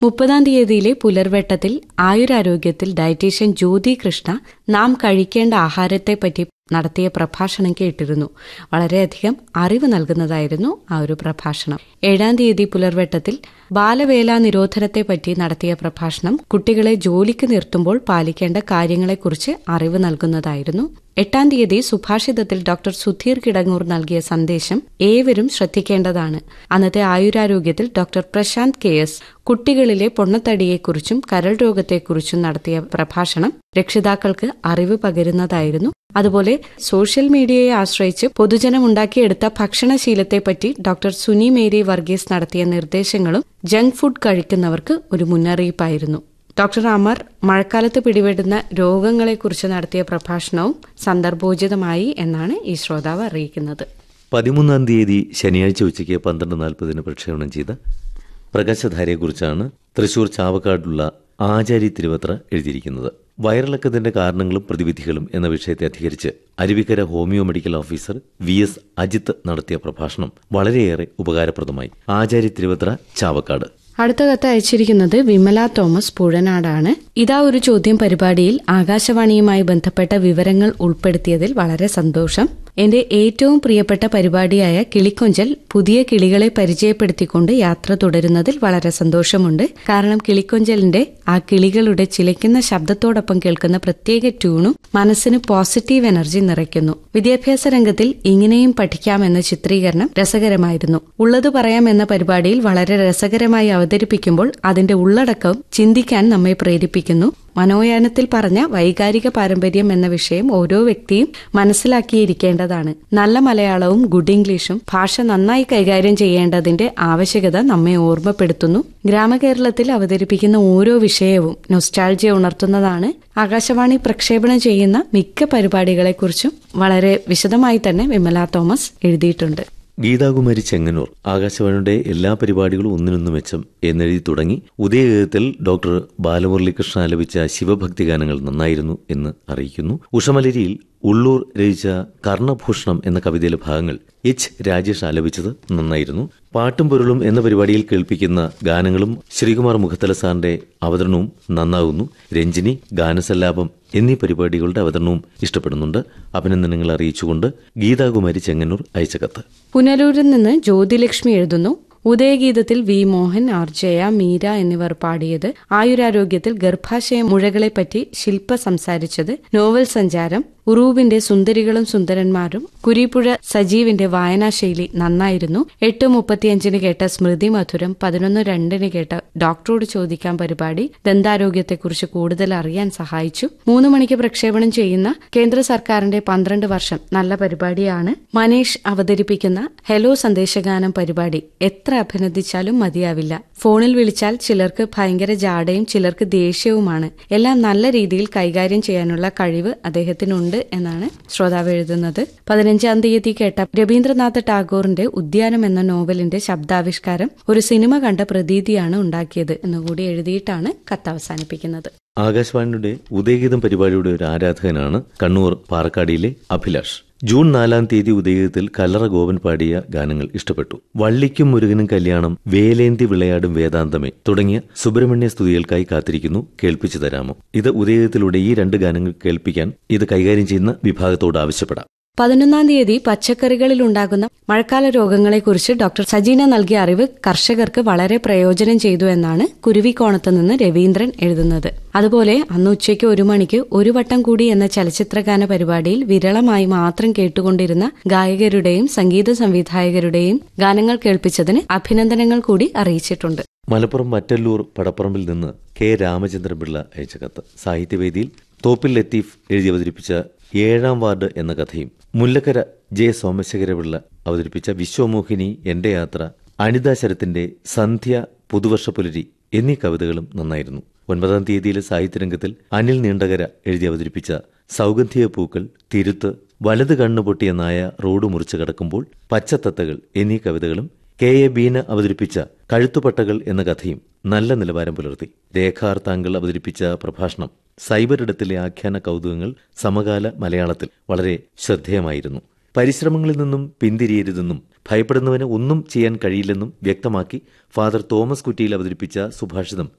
മുപ്പതാം തീയതിയിലെ പുലർവെട്ടത്തിൽ ആയുരാരോഗ്യത്തിൽ ഡയറ്റീഷ്യൻ ജ്യോതി കൃഷ്ണ നാം കഴിക്കേണ്ട ആഹാരത്തെപ്പറ്റി നടത്തിയ പ്രഭാഷണം കേട്ടിരുന്നു വളരെയധികം അറിവ് നൽകുന്നതായിരുന്നു ആ ഒരു പ്രഭാഷണം ഏഴാം തീയതി പുലർവെട്ടത്തിൽ ബാലവേല നിരോധനത്തെപ്പറ്റി നടത്തിയ പ്രഭാഷണം കുട്ടികളെ ജോലിക്ക് നിർത്തുമ്പോൾ പാലിക്കേണ്ട കാര്യങ്ങളെക്കുറിച്ച് അറിവ് നൽകുന്നതായിരുന്നു എട്ടാം തീയതി സുഭാഷിതത്തിൽ ഡോക്ടർ സുധീർ കിടങ്ങൂർ നൽകിയ സന്ദേശം ഏവരും ശ്രദ്ധിക്കേണ്ടതാണ് അന്നത്തെ ആയുരാരോഗ്യത്തിൽ ഡോക്ടർ പ്രശാന്ത് കെ എസ് കുട്ടികളിലെ പൊണ്ണത്തടിയെക്കുറിച്ചും കരൾ രോഗത്തെക്കുറിച്ചും നടത്തിയ പ്രഭാഷണം രക്ഷിതാക്കൾക്ക് അറിവ് പകരുന്നതായിരുന്നു അതുപോലെ സോഷ്യൽ മീഡിയയെ ആശ്രയിച്ച് പൊതുജനം ഉണ്ടാക്കിയെടുത്ത ഭക്ഷണശീലത്തെപ്പറ്റി ഡോക്ടർ സുനി മേരി വർഗീസ് നടത്തിയ നിർദ്ദേശങ്ങളും ജങ്ക് ഫുഡ് കഴിക്കുന്നവർക്ക് ഒരു മുന്നറിയിപ്പായിരുന്നു ഡോക്ടർ അമർ മഴക്കാലത്ത് പിടിപെടുന്ന രോഗങ്ങളെക്കുറിച്ച് നടത്തിയ പ്രഭാഷണവും സന്ദർഭോചിതമായി എന്നാണ് ഈ ശ്രോതാവ് അറിയിക്കുന്നത് പതിമൂന്നാം തീയതി ശനിയാഴ്ച ഉച്ചയ്ക്ക് പന്ത്രണ്ട് നാൽപ്പതിന് പ്രക്ഷേപണം ചെയ്ത പ്രകാശധാരയെക്കുറിച്ചാണ് തൃശൂർ ചാവക്കാടുള്ള ആചാരി തിരുവത്ര എഴുതിയിരിക്കുന്നത് വയറിളക്കത്തിന്റെ കാരണങ്ങളും പ്രതിവിധികളും എന്ന വിഷയത്തെ അധികരിച്ച് Aruvikkara homeo medical officer V S Ajith നടത്തിയ പ്രഭാഷണം വളരെയേറെ ഉപകാരപ്രദമായി ആചാരി തിരുവത്ര ചാവക്കാട് അടുത്ത കത്ത് അയച്ചിരിക്കുന്നത് വിമല തോമസ് പുഴനാടാണ് ഇതാ ഒരു ചോദ്യം പരിപാടിയിൽ ആകാശവാണിയുമായി ബന്ധപ്പെട്ട വിവരങ്ങൾ ഉൾപ്പെടുത്തിയതിൽ വളരെ സന്തോഷം എന്റെ ഏറ്റവും പ്രിയപ്പെട്ട പരിപാടിയായ കിളിക്കൊഞ്ചൽ പുതിയ കിളികളെ പരിചയപ്പെടുത്തിക്കൊണ്ട് യാത്ര തുടരുന്നതിൽ വളരെ സന്തോഷമുണ്ട് കാരണം കിളിക്കൊഞ്ചലിന്റെ ആ കിളികളുടെ ചിലയ്ക്കുന്ന ശബ്ദത്തോടൊപ്പം കേൾക്കുന്ന പ്രത്യേക ട്യൂണും മനസ്സിന് പോസിറ്റീവ് എനർജി നിറയ്ക്കുന്നു വിദ്യാഭ്യാസ രംഗത്തിൽ ഇങ്ങനെയും പഠിക്കാമെന്ന ചിത്രീകരണം രസകരമായിരുന്നു ഉള്ളത് പറയാം എന്ന പരിപാടിയിൽ വളരെ രസകരമായി അവതരിപ്പിക്കുമ്പോൾ അതിന്റെ ഉള്ളടക്കം ചിന്തിക്കാൻ നമ്മെ പ്രേരിപ്പിക്കുന്നു മനോയാനത്തിൽ പറഞ്ഞ വൈകാരിക പാരമ്പര്യം എന്ന വിഷയം ഓരോ വ്യക്തിയും മനസ്സിലാക്കിയിരിക്കേണ്ടതാണ് നല്ല മലയാളവും ഗുഡ് ഇംഗ്ലീഷും ഭാഷ നന്നായി കൈകാര്യം ചെയ്യേണ്ടതിന്റെ ആവശ്യകത നമ്മെ ഓർമ്മപ്പെടുത്തുന്നു ഗ്രാമകേരളത്തിൽ അവതരിപ്പിക്കുന്ന ഓരോ വിഷയവും നൊസ്റ്റാൾജിയ ഉണർത്തുന്നതാണ് ആകാശവാണി പ്രക്ഷേപണം ചെയ്യുന്ന മിക്ക പരിപാടികളെക്കുറിച്ചും വളരെ വിശദമായി തന്നെ വിമല തോമസ് എഴുതിയിട്ടുണ്ട് ഗീതാകുമാരി ചെങ്ങന്നൂർ ആകാശവാണിയുടെ എല്ലാ പരിപാടികളും ഒന്നിനൊന്നു മെച്ചം എന്നെഴുതി തുടങ്ങി ഉദയഗീതത്തിൽ ഡോക്ടർ ബാലമുരളികൃഷ്ണ ആലപിച്ച ശിവഭക്തി ഗാനങ്ങൾ നന്നായിരുന്നു എന്ന് അറിയിക്കുന്നു ഉഷമലരിയിൽ ഉള്ളൂർ രചിച്ച കർണഭൂഷണം എന്ന കവിതയിലെ ഭാഗങ്ങൾ എച്ച് രാജേഷ് ആലപിച്ചത് നന്നായിരുന്നു പാട്ടും പൊരുളും എന്ന പരിപാടിയിൽ കേൾപ്പിക്കുന്ന ഗാനങ്ങളും ശ്രീകുമാർ മുഖത്തല സാറിന്റെ അവതരണവും നന്നാകുന്നു രഞ്ജിനി ഗാനസല്ലാപം എന്നീ പരിപാടികളുടെ അവതരണവും ഇഷ്ടപ്പെടുന്നുണ്ട് അഭിനന്ദനങ്ങൾ അറിയിച്ചുകൊണ്ട് ഗീതാകുമാരി ചെങ്ങന്നൂർ അയച്ച കത്ത് പുനലൂരിൽ നിന്ന് ജ്യോതിലക്ഷ്മി എഴുതുന്നു ഉദയഗീതത്തിൽ വി മോഹൻ ആർ ജയ മീര എന്നിവർ പാടിയത് ആയുരാരോഗ്യത്തിൽ ഗർഭാശയ മുഴകളെപ്പറ്റി ശില്പ സംസാരിച്ചത് നോവൽ സഞ്ചാരം ഉറൂബിന്റെ സുന്ദരികളും സുന്ദരന്മാരും കുരിപ്പുഴ സജീവിന്റെ വായനാശൈലി നന്നായിരുന്നു എട്ട് മുപ്പത്തിയഞ്ചിന് കേട്ട സ്മൃതി മധുരം പതിനൊന്ന് രണ്ടിന് കേട്ട ഡോക്ടറോട് ചോദിക്കാൻ പരിപാടി ദന്താരോഗ്യത്തെക്കുറിച്ച് കൂടുതൽ അറിയാൻ സഹായിച്ചു മൂന്ന് മണിക്ക് പ്രക്ഷേപണം ചെയ്യുന്ന കേന്ദ്ര സർക്കാരിന്റെ പന്ത്രണ്ട് വർഷം നല്ല പരിപാടിയാണ് മനീഷ് അവതരിപ്പിക്കുന്ന ഹെലോ സന്ദേശഗാനം പരിപാടി എത്ര അഭിനന്ദിച്ചാലും മതിയാവില്ല ഫോണിൽ വിളിച്ചാൽ ചിലർക്ക് ഭയങ്കര ജാടയും ചിലർക്ക് ദേഷ്യവുമാണ് എല്ലാം നല്ല രീതിയിൽ കൈകാര്യം ചെയ്യാനുള്ള കഴിവ് അദ്ദേഹത്തിനുണ്ട് എന്നാണ് ശ്രോതാവ് എഴുതുന്നത് പതിനഞ്ചാം തീയതി കേട്ട രവീന്ദ്രനാഥ് ടാഗോറിന്റെ ഉദ്യാനം എന്ന നോവലിന്റെ ശബ്ദാവിഷ്കാരം ഒരു സിനിമ കണ്ട പ്രതീതിയാണ് ഉണ്ടാക്കിയത് എന്നുകൂടി എഴുതിയിട്ടാണ് കത്ത് അവസാനിപ്പിക്കുന്നത് ആകാശവാണിയുടെ ഉദയഗീതം പരിപാടിയുടെ ഒരു ആരാധകനാണ് കണ്ണൂർ പാറക്കാടിയിലെ അഭിലാഷ് ജൂൺ നാലാം തീയതി ഉദയഗീതത്തിൽ കല്ലറ ഗോപൻ പാടിയ ഗാനങ്ങൾ ഇഷ്ടപ്പെട്ടു വള്ളിക്കും മുരുകനും കല്യാണം വേലേന്തി വിളയാടും വേദാന്തമേ തുടങ്ങിയ സുബ്രഹ്മണ്യ സ്തുതികൾക്കായി കാത്തിരിക്കുന്നു കേൾപ്പിച്ചു തരാമോ ഇത് ഉദയഗീതത്തിലൂടെ ഈ രണ്ട് ഗാനങ്ങൾ കേൾപ്പിക്കാൻ ഇത് കൈകാര്യം ചെയ്യുന്ന വിഭാഗത്തോട് ആവശ്യപ്പെടാം പതിനൊന്നാം തീയതി പച്ചക്കറികളിൽ ഉണ്ടാകുന്ന മഴക്കാല രോഗങ്ങളെക്കുറിച്ച് ഡോക്ടർ സജീന നൽകിയ അറിവ് കർഷകർക്ക് വളരെ പ്രയോജനം ചെയ്തു എന്നാണ് കുരുവിക്കോണത്ത് നിന്ന് രവീന്ദ്രൻ എഴുതുന്നത് അതുപോലെ അന്ന് ഉച്ചയ്ക്ക് ഒരു മണിക്ക് ഒരു വട്ടം കൂടി എന്ന ചലച്ചിത്രഗാന പരിപാടിയിൽ വിരളമായി മാത്രം കേട്ടുകൊണ്ടിരുന്ന ഗായകരുടെയും സംഗീത സംവിധായകരുടെയും ഗാനങ്ങൾ കേൾപ്പിച്ചതിന് അഭിനന്ദനങ്ങൾ കൂടി അറിയിച്ചിട്ടുണ്ട് മലപ്പുറം മറ്റല്ലൂർ പടപ്പറമ്പിൽ നിന്ന് കെ രാമചന്ദ്രപിള്ള അയച്ച കത്ത് സാഹിത്യവേദിയിൽ തോപ്പിൽ ലത്തീഫ് എഴുതി അവതരിപ്പിച്ച ഏഴാം വാർഡ് എന്ന കഥയും മുല്ലക്കര ജെ സോമശേഖരപിള്ള അവതരിപ്പിച്ച വിശ്വമോഹിനി എന്റെ യാത്ര അനിത ശരത്തിന്റെ സന്ധ്യ പുതുവർഷ പുലരി എന്നീ കവിതകളും നന്നായിരുന്നു ഒൻപതാം തീയതിയിലെ സാഹിത്യരംഗത്തിൽ അനിൽ നീണ്ടകര എഴുതി അവതരിപ്പിച്ച സൗഗന്ധിക പൂക്കൾ തിരുത്ത് വലത് കണ്ണു പൊട്ടിയ നായ റോഡ് മുറിച്ച് കടക്കുമ്പോൾ പച്ചത്തത്തകൾ എന്നീ കവിതകളും കെ എ ബീന അവതരിപ്പിച്ച കഴുത്തുപട്ടകൾ എന്ന കഥയും നല്ല നിലവാരം പുലർത്തി രേഖാർ താങ്കൾ അവതരിപ്പിച്ച പ്രഭാഷണം സൈബറിടത്തിലെ ആഖ്യാന കൗതുകങ്ങൾ സമകാല മലയാളത്തിൽ വളരെ ശ്രദ്ധേയമായിരുന്നു പരിശ്രമങ്ങളിൽ നിന്നും പിന്തിരിയരുതെന്നും ഭയപ്പെടുന്നവന് ഒന്നും ചെയ്യാൻ കഴിയില്ലെന്നും വ്യക്തമാക്കി ഫാദർ തോമസ് കുറ്റിയിൽ അവതരിപ്പിച്ച സുഭാഷിതം